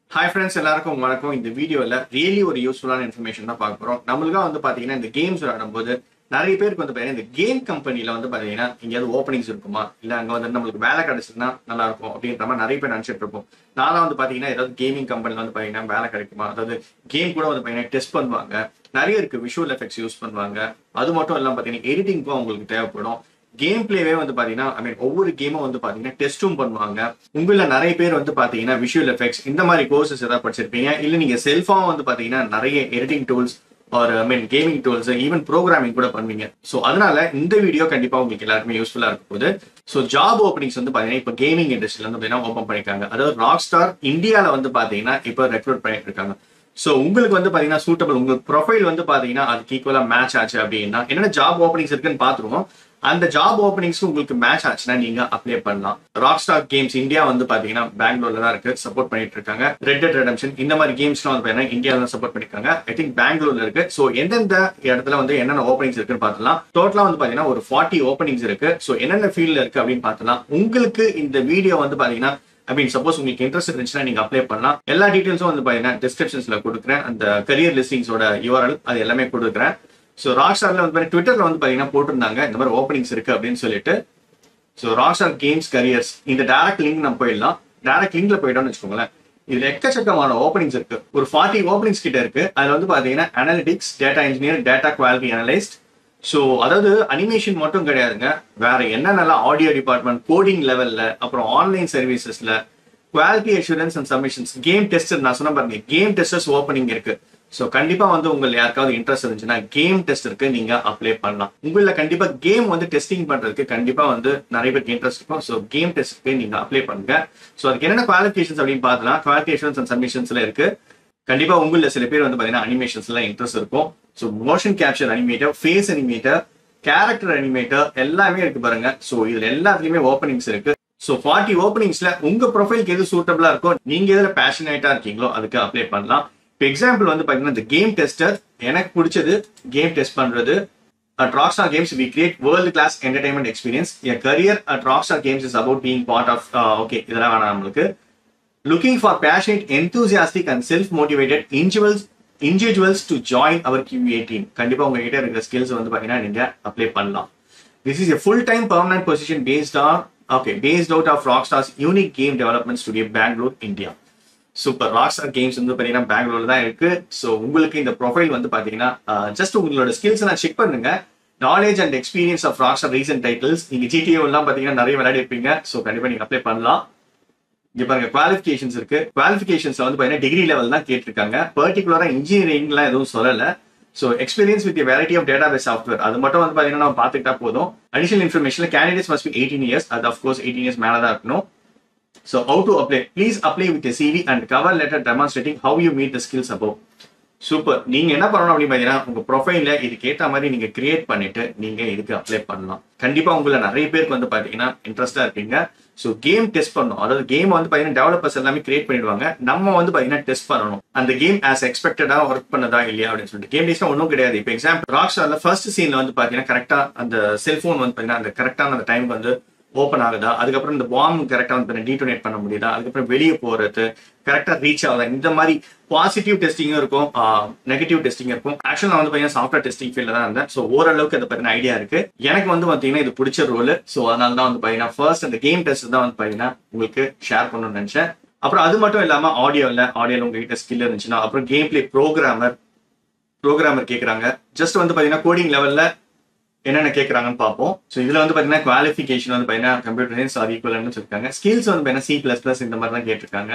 Hi friends எல்லாருக்கும் வணக்கம் இந்த வீடியோவில் ரியலி ஒரு யூஸ்ஃபுல்லான இன்ஃபர்மேஷன் தான் பார்க்க போகிறோம் நம்மளுக்காக வந்து பார்த்தீங்கன்னா இந்த கேம்ஸ் விளையாடும்போது நிறைய பேருக்கு வந்து பார்த்தீங்கன்னா இந்த கேம் கம்பெனியில் வந்து பார்த்தீங்கன்னா எங்கேயாவது ஓப்பனிங்ஸ் இருக்குமா இல்லை அங்கே வந்து நம்மளுக்கு வேலை கிடைச்சதுன்னா நல்லா இருக்கும் அப்படின்ற மாதிரி நிறைய பேர் நினச்சிட்டு இருப்போம் நான்லாம் வந்து பார்த்தீங்கன்னா ஏதாவது கேமிங் கம்பெனியில் வந்து பார்த்தீங்கன்னா வேலை கிடைக்குமா அதாவது கேம் கூட வந்து பார்த்தீங்கன்னா டெஸ்ட் பண்ணுவாங்க நிறைய இருக்கு விஷுவல் எஃபெக்ட்ஸ் யூஸ் பண்ணுவாங்க அது மட்டும் இல்லாமல் பார்த்தீங்கன்னா எடிட்டிங்க்கும் உங்களுக்கு தேவைப்படும் கேம் பிளேவே வந்து பாத்தீங்கன்னா ஐ மீன் ஒவ்வொரு கேமும் வந்து பாத்தீங்கன்னா டெஸ்ட்டும் பண்ணுவாங்க உங்கள நிறைய பேர் வந்து பாத்தீங்கன்னா விஷுவல் எஃபெக்ட்ஸ் இந்த மாதிரி கோர்சஸ் ஏதாவது படிச்சிருப்பீங்க இல்ல நீங்க செல்ஃபா வந்து பாத்தீங்கன்னா நிறைய எடிட்டிங் டூல்ஸ் ஒரு I mean gaming tools even programming கூட பண்ணுவீங்க ஸோ அதனால இந்த வீடியோ கண்டிப்பா உங்களுக்கு எல்லாருக்குமே யூஸ்ஃபுல்லா இருக்க போகுது ஸோ ஜாப் ஓப்பனிங்ஸ் வந்து பாத்தீங்கன்னா இப்போ கேமிங் இண்டஸ்ட்ரியில வந்து பாத்தீங்கன்னா ஓப்பன் பண்ணிருக்காங்க அதாவது ராக் ஸ்டார் இந்தியால வந்து பாத்தீங்கன்னா இப்போ ரெக்ரூட் பண்ணிட்டு இருக்காங்க ஸோ உங்களுக்கு வந்து பாத்தீங்கன்னா சூட்டபிள் உங்களுக்கு ப்ரொஃபைல் வந்து பாத்தீங்கன்னா அதுக்கு ஈக்குவலா மேட்ச் ஆச்சு அப்படின்னா என்னென்ன ஜாப் ஓப்பனிங்ஸ் இருக்குன்னு பாத்துருவோம் அந்த ஜாப் ஓப்பனிங்ஸ் உங்களுக்கு மேட்ச் ஆச்சுன்னா நீங்க அப்ளை பண்ணலாம் ராக் ஸ்டார் கேம்ஸ் இந்தியா வந்து பாத்தீங்கன்னா பெங்களூர்ல தான் இருக்கு சப்போர்ட் பண்ணிட்டு இருக்காங்க ரெட் டெட் ரெடம்ஷன் இந்த மாதிரி கேம்ஸ்லாம் வந்து பாத்தீங்கன்னா இந்தியாவில் தான் சப்போர்ட் பண்ணிருக்காங்க ஐ திங்க் பெங்களூர்ல இருக்கு ஸோ எந்தெந்த இடத்துல வந்து என்னென்ன ஓப்பனிங்ஸ் இருக்குன்னு பார்த்தலாம் டோட்டலா வந்து பாத்தீங்கன்னா ஒரு ஃபார்ட்டி ஓப்பனிங்ஸ் இருக்கு ஸோ என்னென்ன ஃபீல்ட்ல இருக்கு அப்படின்னு பார்த்தலாம் உங்களுக்கு இந்த வீடியோ வந்து பாத்தீங்கன்னா ஐ மீன் சப்போஸ் உங்களுக்கு இன்ட்ரெஸ்ட் இருந்துச்சுன்னா நீங்க அப்ளை பண்ணலாம் எல்லா டீடைல்ஸும் வந்து பாத்தீங்கன்னா டிஸ்கிரிப்ஷன்ஸ்ல கொடுக்குறேன் அந்த கரியர் லிஸ்டிங்ஸோட யூஆர்எல் அது எல்லாமே கொடுக்குறேன் ஸோ ராக் ஸ்டார்ல வந்து ட்விட்டர்ல வந்து பாத்தீங்கன்னா போட்டிருந்தாங்க இந்த மாதிரி ஓப்பனிங்ஸ் இருக்கு அப்படின்னு சொல்லிட்டு so Rockstar Games careers இந்த டேரக்ட் லிங்க் நம்ம போயிடலாம் டேரக்ட் லிங்க்ல போயிட்டோம்னு வச்சுக்கோங்களேன் இதுல எக்கச்சக்கமான ஓப்பனிங்ஸ் இருக்கு ஒரு ஃபார்ட்டி ஓப்பனிங்ஸ் கிட்ட இருக்கு அதுல வந்து பாத்தீங்கன்னா analytics data engineer data quality analyst so அதாவது அனிமேஷன் மட்டும் கிடையாதுங்க வேற என்னென்னலாம் ஆடியோ டிபார்ட்மெண்ட் கோடிங் லெவல்ல அப்புறம் ஆன்லைன் சர்வீசஸ்ல quality assurance and submissions game tester நான் சொன்ன பாருங்க கேம் டெஸ்டர்ஸ் ஓப்பனிங் இருக்கு ஸோ கண்டிப்பா வந்து உங்களுக்கு யாருக்காவது இன்ட்ரெஸ்ட் இருந்துச்சுன்னா கேம் டெஸ்டருக்கு நீங்க அப்ளை பண்ணலாம் உங்கள கண்டிப்பா கேம் வந்து டெஸ்டிங் பண்றதுக்கு கண்டிப்பா வந்து நிறைய பேருக்கு இன்ட்ரெஸ்ட் இருக்கும் ஸோ கேம் டெஸ்ட்க்கு நீங்க அப்ளை பண்ணுங்க ஸோ அதுக்கு என்னென்ன குவாலிஃபிகேஷன்ஸ் அப்படின்னு பார்த்தலாம் குவாலிஃபிகேஷன்ஸ் அண்ட் சப்மிஷன்ஸ்ல இருக்கு கண்டிப்பா உங்கள சில பேர் வந்து பாத்தீங்கன்னா அனிமேஷன்ஸ்ல இன்ட்ரெஸ்ட் இருக்கும் so motion capture animator face animator character animator எல்லாமே இருக்கு பாருங்க ஸோ இதுல எல்லாத்துலயுமே ஓப்பனிங்ஸ் இருக்கு ஸோ ஃபார்ட்டி ஓப்பனிங்ஸ்ல உங்க ப்ரொஃபைலுக்கு எது சூட்டபிளா இருக்கோ நீங்க எதுல பேஷனேட்டா இருக்கீங்களோ அதுக்கு அப்ளை பண்ணலாம் இப்போ எக்ஸாம்பிள் வந்து பாத்தீங்கன்னா இந்த கேம் டெஸ்டர் எனக்கு பிடிச்சது கேம் டெஸ்ட் பண்றது At Rockstar Games, we create world-class entertainment experience. A career at Rockstar Games is about being part of. Uh, okay, இதெல்லாம் வேணாம் நம்மளுக்கு looking for passionate, enthusiastic and self-motivated individuals individuals to join our QA team. கண்டிப்பா உங்ககிட்ட இருக்கிற skills வந்து பாத்தீங்கன்னா நீங்க apply பண்ணலாம். This is a full-time permanent position based on okay based out of Rockstar's unique game development studio Bangalore, India. Super Rockstar Games வந்து பாத்தீங்கன்னா பெங்களூர்ல தான் இருக்கு ஸோ உங்களுக்கு இந்த ப்ரொஃபைல் வந்து பாத்தீங்கன்னா ஜஸ்ட் உங்களோட ஸ்கில்ஸ் நான் செக் பண்ணுங்க knowledge and experience of Rockstar recent titles நீங்க ஜிடிஓ எல்லாம் பாத்தீங்கன்னா நிறைய விளையாடி இருப்பீங்க ஸோ கண்டிப்பா நீங்க அப்ளை பண்ணலாம் இங்க பாருங்க குவாலிஃபிகேஷன்ஸ் இருக்கு குவாலிஃபிகேஷன்ஸ்ல வந்து பாத்தீங்கன்னா டிகிரி லெவல் தான் கேட்டிருக்காங்க பர்டிகுலரா இன்ஜினியரிங்லாம் எதுவும் சொல்லல so experience with variety of database software அது மட்டும் வந்து பாத்தீங்கன்னா நம்ம பார்த்துக்கிட்டா போதும் அடிஷனல் இன்ஃபர்மேஷன்ல candidates must be eighteen years அது அஃப்கோர்ஸ் எயிட்டீன் இயர்ஸ் மேலே தான் இருக்கணும் So how to apply? Please apply with a CV and cover letter demonstrating how you meet the skills above. Super நீங்க என்ன பண்ணணும் அப்படின்னு பாத்தீங்கன்னா உங்க ப்ரொஃபைல இதுக்கு ஏத்த மாதிரி நீங்க கிரியேட் பண்ணிட்டு நீங்க இதுக்கு அப்ளை பண்ணலாம் கண்டிப்பா உங்களை நிறைய பேருக்கு வந்து பாத்தீங்கன்னா இன்ட்ரெஸ்டா இருப்பீங்க ஸோ கேம் டெஸ்ட் பண்ணணும் அதாவது கேம் வந்து பாத்தீங்கன்னா டெவலப்பர்ஸ் எல்லாமே கிரியேட் பண்ணிடுவாங்க நம்ம வந்து பாத்தீங்கன்னா டெஸ்ட் பண்ணணும் அந்த கேம் ஆஸ் எக்ஸ்பெக்டடா ஒர்க் பண்ணதா இல்லையா அப்படின்னு சொல்லிட்டு கேம் டெஸ்ட் ஒன்றும் கிடையாது இப்போ எக்ஸாம்பிள் ராக் ஸ்டார்ல ஃபர்ஸ்ட் சீன்ல வந்து பாத்தீங்கன்னா கரெக்டா அந்த செல்போன் வந்து பாத்தீங்கன்னா அந்த கரெக்டான அந்த டைம் வந்து ஓப்பன் ஆகுதா அதுக்கப்புறம் இந்த பாம் கரெக்டாக வந்து டீட்டோனேட் பண்ண முடியுதா அதுக்கப்புறம் வெளியே போறது கரெக்டாக ரீச் ஆகுதா இந்த மாதிரி பாசிட்டிவ் டெஸ்டிங்கும் இருக்கும் நெகட்டிவ் டெஸ்டிங் இருக்கும் ஆக்சுவலாக நான் வந்து பார்த்தீங்கன்னா சாஃப்ட்வேர் டெஸ்டிங் ஃபீல்டில் தான் இருந்தேன் ஸோ ஓரளவுக்கு அதை பற்றின ஐடியா இருக்கு எனக்கு வந்து பார்த்தீங்கன்னா இது பிடிச்ச ரோல் ஸோ அதனால தான் வந்து பார்த்தீங்கன்னா ஃபர்ஸ்ட் அந்த கேம் டெஸ்ட் தான் வந்து பார்த்தீங்கன்னா உங்களுக்கு ஷேர் பண்ணணும்னு நினைச்சேன் அப்புறம் அது மட்டும் இல்லாமல் ஆடியோவில் ஆடியோவில் உங்ககிட்ட ஸ்கில் இருந்துச்சுன்னா அப்புறம் கேம் பிளே ப்ரோக்ராமர் ப்ரோக்ராமர் கேட்குறாங்க ஜஸ்ட் வந்து பார்த்தீங்கன்னா கோடிங் லெவலில் என்னென்ன கேட்குறாங்கன்னு பார்ப்போம் ஸோ இதில் வந்து பார்த்தீங்கன்னா குவாலிஃபிகேஷன் வந்து பார்த்தீங்கன்னா கம்ப்யூட்டர் சயின்ஸ் ஆர் ஈக்குவல்னு சொல்லியிருக்காங்க ஸ்கில்ஸ் வந்து பார்த்தீங்கன்னா சி ப்ளஸ் ப்ளஸ் இந்த மாதிரி தான் கேட்டிருக்காங்க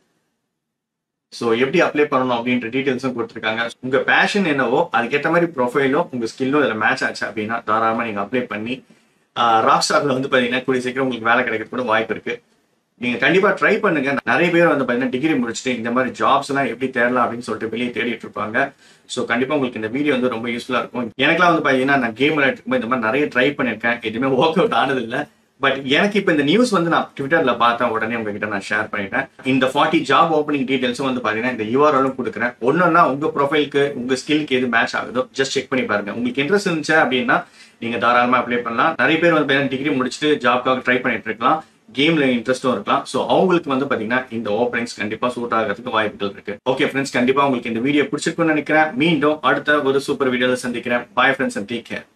ஸோ எப்படி அப்ளை பண்ணணும் அப்படின்ற டீட்டெயில்ஸும் கொடுத்துருக்காங்க உங்க பேஷன் என்னவோ அதுக்கேற்ற மாதிரி ப்ரொஃபைலும் உங்க ஸ்கில்லும் இதில் மேட்ச் ஆச்சு அப்படின்னா தாராளமாக நீங்கள் அப்ளை பண்ணி ராக் ஸ்டார்ல வந்து பார்த்தீங்கன்னா கூடிய சீக்கிரம் உங்களுக்கு வேலை கிடைக்க கூட வாய்ப்பு இருக்கு நீங்க கண்டிப்பா ட்ரை பண்ணுங்க நிறைய பேர் வந்து பாத்தீங்கன்னா டிகிரி முடிச்சுட்டு இந்த மாதிரி ஜாப்ஸ் எல்லாம் எப்படி தேடலாம் அப்படின்னு சொல்லிட்டு வெளியே தேடிட்டு இருப்பாங்க ஸோ கண்டிப்பா உங்களுக்கு இந்த வீடியோ வந்து ரொம்ப யூஸ்ஃபுல்லா இருக்கும் எனக்குலாம் வந்து பாத்தீங்கன்னா நான் கேம் விளையாட்டு இந்த மாதிரி நிறைய ட்ரை பண்ணிருக்கேன் எதுவுமே ஒர்க் அவுட் ஆனது இல்லை பட் எனக்கு இப்போ இந்த நியூஸ் வந்து நான் ட்விட்டர்ல பார்த்தேன் உடனே உங்ககிட்ட நான் ஷேர் பண்ணிட்டேன் இந்த ஃபார்ட்டி ஜாப் ஓப்பனிங் டீடைல்ஸும் வந்து பாத்தீங்கன்னா இந்த யூஆர்எலும் கொடுக்குறேன் ஒன்னொன்னா உங்க ப்ரொஃபைலுக்கு உங்க ஸ்கில்க்கு எது மேட்ச் ஆகுதோ ஜஸ்ட் செக் பண்ணி பாருங்க உங்களுக்கு இன்ட்ரெஸ்ட் இருந்துச்சு அப்படின்னா நீங்க தாராளமா அப்ளை பண்ணலாம் நிறைய பேர் வந்து டிகிரி முடிச்சுட்டு ஜாப்க்காக ட்ரை பண்ணிட்டு இருக்கலாம் கேம்ல இன்ட்ரெஸ்டும் இருக்கலாம் ஸோ அவங்களுக்கு வந்து பாத்தீங்கன்னா இந்த ஓப்பனிங்ஸ் கண்டிப்பா சூட் ஆகிறதுக்கு வாய்ப்புகள் இருக்கு ஓகே ஃப்ரெண்ட்ஸ் கண்டிப்பா உங்களுக்கு இந்த வீடியோ பிடிச்சிருக்கும்னு நினைக்கிறேன் மீண்டும் அடுத்த ஒரு சூப்பர் வீடியோல சந்திக்கிறேன் bye friends and take care